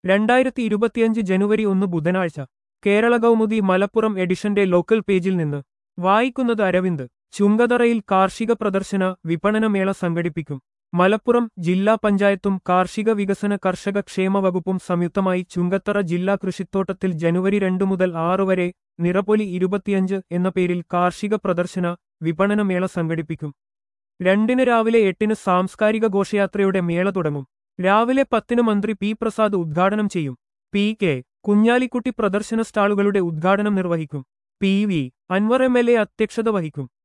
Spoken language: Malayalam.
രണ്ടായിരത്തി ഇരുപത്തിയഞ്ച് ജനുവരി ഒന്ന് ബുധനാഴ്ച കേരള കൗമുദി മലപ്പുറം എഡിഷന്റെ ലോക്കൽ പേജിൽ നിന്ന് വായിക്കുന്നത് അരവിന്ദ് ചുങ്കതറയിൽ കാർഷിക പ്രദർശന വിപണനമേള സംഘടിപ്പിക്കും മലപ്പുറം ജില്ലാ പഞ്ചായത്തും കാർഷിക വികസന കർഷക ക്ഷേമ വകുപ്പും സംയുക്തമായി ചുങ്കത്തറ ജില്ലാ കൃഷിത്തോട്ടത്തിൽ ജനുവരി രണ്ടു മുതൽ ആറ് വരെ നിറപൊലി ഇരുപത്തിയഞ്ച് എന്ന പേരിൽ കാർഷിക പ്രദർശന വിപണനമേള സംഘടിപ്പിക്കും രണ്ടിന് രാവിലെ എട്ടിന് സാംസ്കാരിക ഘോഷയാത്രയുടെ മേള തുടങ്ങും രാവിലെ പത്തിന് മന്ത്രി പി പ്രസാദ് ഉദ്ഘാടനം ചെയ്യും പി കെ കുഞ്ഞാലിക്കുട്ടി പ്രദർശന സ്റ്റാളുകളുടെ ഉദ്ഘാടനം നിർവഹിക്കും P V Anvar M L A അധ്യക്ഷത വഹിക്കും